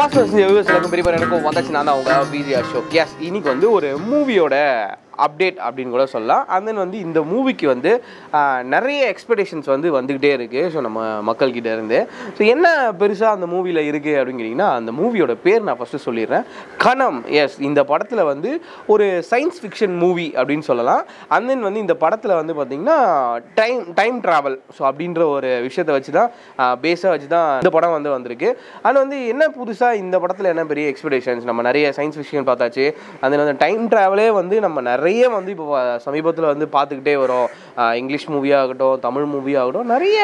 fast viewers எல்லாருக்கும் பெரிய பேர் எனக்கும் வந்தாச்சு நான் தான் அவங்க பிஜி அசோக் எஸ் இன்னைக்கு வந்து ஒரு மூவியோட அப்டேட் அப்படின்னு கூட சொல்லலாம் அண்ட் தென் வந்து இந்த மூவிக்கு வந்து ஆஹ், நிறைய எக்ஸ்பெக்டேஷன்ஸ் வந்து வந்துக்கிட்டே இருக்குது ஸோ நம்ம மக்கள்கிட்ட இருந்து ஸோ என்ன பெருசாக அந்த மூவியில் இருக்குது அப்படின்னு கேட்டிங்கன்னா அந்த மூவியோட பேர் நான் ஃபஸ்ட்டு சொல்லிடுறேன் கணம் எஸ் இந்த படத்தில் வந்து ஒரு சயின்ஸ் ஃபிக்ஷன் மூவி அப்படின்னு சொல்லலாம் அண்ட் தென் வந்து இந்த படத்தில் வந்து பார்த்திங்கன்னா டைம் டைம் ட்ராவல் ஸோ அப்படின்ற ஒரு விஷயத்தை வச்சு தான் பேஸாக வச்சு தான் இந்த படம் வந்து வந்திருக்கு அண்ட் வந்து என்ன புதுசாக இந்த படத்தில் என்ன பெரிய எக்ஸ்பெக்டேஷன்ஸ் நம்ம நிறைய சயின்ஸ் ஃபிக்ஷன் பார்த்தாச்சு அந்த வந்து டைம் ட்ராவலே வந்து நம்ம நிறைய வந்து இப்போ சமீபத்தில் வந்து பார்த்துக்கிட்டே வரோம் ஆஹ் இங்கிலீஷ் மூவியாகட்டும் தமிழ் மூவியாகட்டும் நிறைய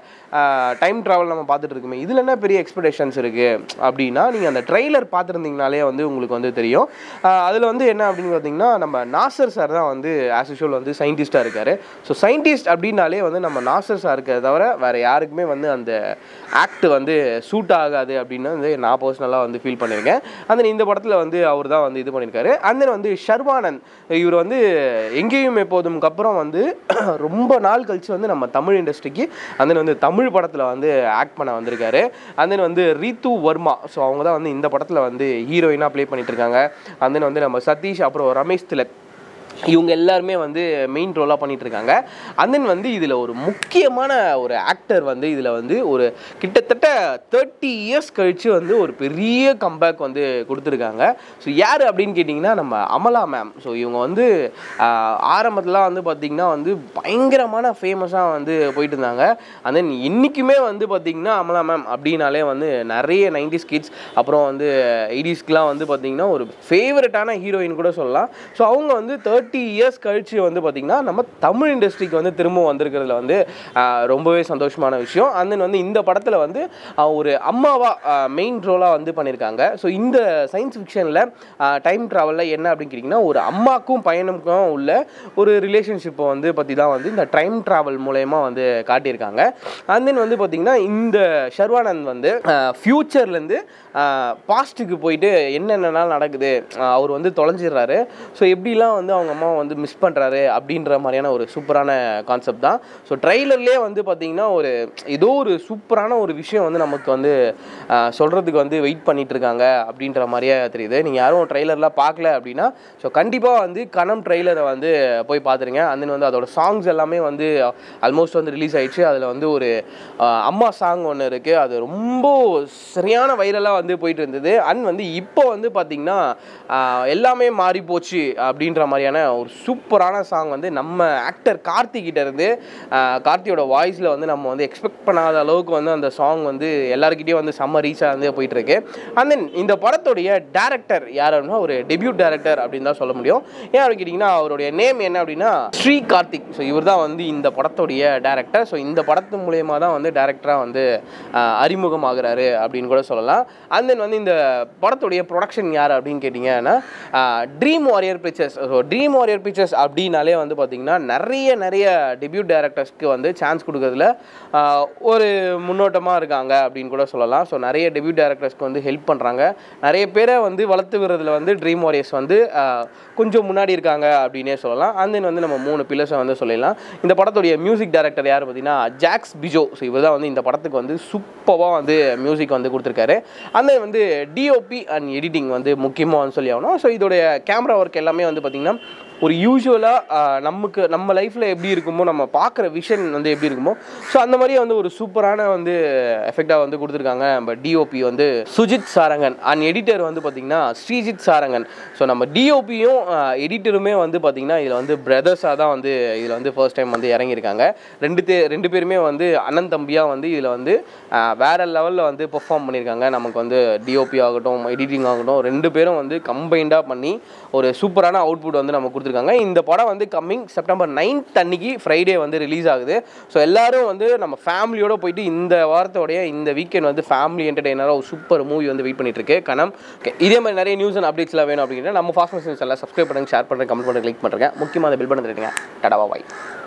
டைம் ட்ராவல் நம்ம பார்த்துட்டு இருக்குமே இதில் என்ன பெரிய எக்ஸ்பெக்டேஷன்ஸ் இருக்குது அப்படின்னா நீங்கள் அந்த ட்ரெய்லர் பார்த்துருந்தீங்கனாலே வந்து உங்களுக்கு வந்து தெரியும் அதில் வந்து என்ன அப்படின்னு பார்த்தீங்கன்னா நம்ம நாசர் சார் தான் வந்து ஆஸ் யூஷுவல் வந்து சயின்டிஸ்ட்டாக இருக்கார் ஸோ சயின்டிஸ்ட் அப்படின்னாலே வந்து நம்ம நாசர் சார் இருக்கிறத தவிர வேறு யாருக்குமே வந்து அந்த ஆக்ட் வந்து சூட் ஆகாது அப்படின்னு வந்து நான் பர்சனலாக வந்து ஃபீல் பண்ணியிருக்கேன் அந்த இந்த படத்தில் வந்து அவர் தான் வந்து இது பண்ணியிருக்காரு அந்த வந்து ஷர்வானந்த் இவர் வந்து எங்கேயும் எப்போதும்க்கு அப்புறம் வந்து ரொம்ப நாள் கழிச்சு வந்து நம்ம தமிழ் இண்டஸ்ட்ரிக்கு அந்த வந்து தமிழ் படத்தில் வந்து ஆக்ட் பண்ண வந்திருக்காரு அந்த வந்து ரீத்து வர்மா ஸோ அவங்க தான் வந்து இந்த படத்தில் வந்து ஹீரோயினாக ப்ளே பண்ணிட்டு இருக்காங்க அந்த வந்து நம்ம சதீஷ் அப்புறம் ரமேஷ் திலக் இவங்க எல்லாருமே வந்து மெயின் ரோலாக பண்ணிட்டு இருக்காங்க and then வந்து இதில் ஒரு முக்கியமான ஒரு ஆக்டர் வந்து இதில் வந்து ஒரு கிட்டத்தட்ட தேர்ட்டி இயர்ஸ் கழிச்சு வந்து ஒரு பெரிய கம்பேக் வந்து கொடுத்துருக்காங்க ஸோ யார் அப்படின்னு கேட்டிங்கன்னா நம்ம அமலா மேம் ஸோ இவங்க வந்து ஆரம்பத்துலாம் வந்து பார்த்திங்கன்னா வந்து பயங்கரமான ஃபேமஸாக வந்து போயிட்டு இருந்தாங்க and then இன்றைக்குமே வந்து பார்த்திங்கன்னா அமலா மேம் அப்படின்னாலே வந்து நிறைய நைன்டிஸ் கிட்ஸ் அப்புறம் வந்து எயிட்டிஸ்க்குலாம் வந்து பார்த்திங்கன்னா ஒரு ஃபேவரட்டான ஹீரோயின் கூட சொல்லலாம் ஸோ அவங்க வந்து தேர்ட்டி இயர்ஸ் கழிச்சு வந்து பார்த்திங்கன்னா நம்ம தமிழ் இண்டஸ்ட்ரிக்கு வந்து திரும்ப வந்திருக்கிறதுல வந்து ஆஹ், ரொம்பவே சந்தோஷமான விஷயம் and then வந்து இந்த படத்தில் வந்து ஆஹ், ஒரு அம்மாவாக மெயின் ரோலாக வந்து பண்ணியிருக்காங்க ஸோ இந்த சயின்ஸ் ஃபிக்ஷனில் டைம் ட்ராவலில் என்ன அப்படின்னு கேட்டிங்கன்னா ஒரு அம்மாக்கும் பையனுக்கும் உள்ள ஒரு ரிலேஷன்ஷிப்பை வந்து பற்றி தான் வந்து இந்த டைம் ட்ராவல் மூலயமா வந்து காட்டியிருக்காங்க and then வந்து பார்த்திங்கன்னா இந்த ஷர்வானந்த் வந்து ஃப்யூச்சர்லேருந்து பாஸ்ட்டுக்கு போயிட்டு என்னென்னலாம் நடக்குது ஆஹ், அவர் வந்து தொலைஞ்சிடுறாரு ஸோ எப்படிலாம் வந்து அவங்க அம்மாவை வந்து மிஸ் பண்ணுறாரு அப்படின்ற மாதிரியான ஒரு சூப்பரான கான்செப்ட் தான் ஸோ ட்ரைலர்லேயே வந்து பார்த்திங்கன்னா ஒரு ஏதோ ஒரு சூப்பரான ஒரு விஷயம் வந்து நமக்கு வந்து சொல்கிறதுக்கு வந்து வெயிட் பண்ணிட்டு இருக்காங்க அப்படின்ற மாதிரியே தெரியுது நீங்கள் யாரும் ட்ரைலர்லாம் பார்க்கல அப்படின்னா ஸோ கண்டிப்பாக வந்து கணம் ட்ரைலரை வந்து போய் பார்த்துருங்க and then வந்து அதோட சாங்ஸ் எல்லாமே வந்து ஆல்மோஸ்ட் வந்து ரிலீஸ் ஆயிடுச்சு அதில் வந்து ஒரு ஆஹ், அம்மா சாங் ஒன்று இருக்குது அது ரொம்ப சரியான வைரலாக வந்து போயிட்டு இருந்தது அண்ட் வந்து இப்போ வந்து பார்த்திங்கன்னா ஆஹ், எல்லாமே மாறி போச்சு அப்படின்ற மாதிரியான ஒரு சூப்பரான சாங் வந்து நம்ம ஆக்டர் கார்த்திகிட்ட இருந்து ஆஹ், கார்த்தியோட வாய்ஸில் வந்து நம்ம வந்து எக்ஸ்பெக்ட் பண்ணாத அளவுக்கு வந்து அந்த சாங் வந்து எல்லாருக்கிட்டையும் வந்து செம்ம ரீச்சாக வந்து போயிட்டு இருக்கு அண்ட் தென் இந்த படத்துடைய டேரக்டர் யார் அப்படின்னா ஒரு டெபியூட் டேரக்டர் அப்படின்னு தான் சொல்ல முடியும் ஏன் அப்படின்னு கேட்டிங்கன்னா அவருடைய நேம் என்ன அப்படின்னா ஸ்ரீ கார்த்திக் ஸோ இவர் தான் வந்து இந்த படத்துடைய டேரக்டர் ஸோ இந்த படத்து மூலயமா தான் வந்து டேரக்டராக வந்து ஆஹ், அறிமுகமாகிறாரு அப்படின்னு கூட சொல்லலாம் அண்ட் தென் வந்து இந்த படத்துடைய ப்ரொடக்ஷன் யார் அப்படின்னு கேட்டிங்கன்னா dream warrior pictures so dream warrior pictures அப்படின்னாலே வந்து பார்த்திங்கன்னா நிறைய நிறைய டெபியூட் டேரக்டர்ஸ்க்கு வந்து சான்ஸ் கொடுக்கறதுல ஆஹ், ஒரு முன்னோட்டமாக இருக்காங்க அப்படின்னு கூட சொல்லலாம் ஸோ நிறைய டெபியூட் டேரக்டர்ஸ்க்கு வந்து ஹெல்ப் பண்ணுறாங்க நிறைய பேரை வந்து வளர்த்து விடுறதுல வந்து ட்ரீம் வாரியர்ஸ் வந்து ஆஹ், கொஞ்சம் முன்னாடி இருக்காங்க அப்படின்னே சொல்லலாம் and then வந்து நம்ம மூணு பில்லர்ஸை வந்து சொல்லிடலாம் இந்த படத்துடைய மியூசிக் டைரக்டர் யார் பார்த்தீங்கன்னா ஜாக்ஸ் பிஜோ ஸோ இவர் தான் வந்து இந்த படத்துக்கு வந்து சூப்பராக வந்து மியூசிக் வந்து கொடுத்துருக்காரு அந்த வந்து டிஓபி அண்ட் எடிட்டிங் வந்து முக்கியமாக வந்து சொல்லி ஆகணும் ஸோ இதோடைய கேமரா ஒர்க் எல்லாமே வந்து பார்த்திங்கன்னா ஒரு யூஸ்வலாக நமக்கு நம்ம லைஃப்பில் எப்படி இருக்குமோ நம்ம பார்க்குற விஷன் வந்து எப்படி இருக்குமோ ஸோ அந்த மாதிரியே வந்து ஒரு சூப்பரான வந்து எஃபெக்டாக வந்து கொடுத்துருக்காங்க நம்ம டிஓபி வந்து சுஜித் சாரங்கன் அண்ட் எடிட்டர் வந்து பார்த்திங்கன்னா ஸ்ரீஜித் சாரங்கன் ஸோ நம்ம டிஓபியும் எடிட்டருமே வந்து பார்த்திங்கன்னா இதில் வந்து பிரதர்ஸாக தான் வந்து இதில் வந்து ஃபர்ஸ்ட் டைம் வந்து இறங்கியிருக்காங்க ரெண்டு தே ரெண்டு பேருமே வந்து அண்ணன் தம்பியாக வந்து இதில் வந்து ஆஹ், வேற லெவலில் வந்து பெர்ஃபார்ம் பண்ணியிருக்காங்க நமக்கு வந்து டிஓபி ஆகட்டும் எடிட்டிங் ஆகட்டும் ரெண்டு பேரும் வந்து கம்பைண்டாக பண்ணி ஒரு சூப்பரான அவுட்புட் வந்து நம்ம கொடுத்துருக்காங்க இந்த படம் வந்து கம்மிங் செப்டம்பர் நைன்த் அன்னைக்கு ஃப்ரைடே வந்து ரிலீஸ் ஆகுது ஸோ எல்லாரும் வந்து நம்ம ஃபேமிலியோட போயிட்டு இந்த வாரத்தோடைய இந்த வீக்கெண்ட் வந்து ஃபேமிலி என்டர்டெய்னராக ஒரு சூப்பர் மூவி வந்து வெயிட் பண்ணிட்டு இருக்கு கணம் Okay, இதே மாதிரி நிறைய நியூஸ் அண்ட் அப்டேட்ஸ்லாம் வேணும் அப்படின்னா நம்ம ஃபாஸ்ட் மெசேஜ் எல்லாம் சப்ஸ்கிரைப் பண்ணுங்க ஷேர் பண்ணுங்க கமெண்ட் பண்ணுங்க கிளிக் பண்ணுறேன் முக்கியமாக அந்த பில் பண்ணி தருங்க டடாவா பாய்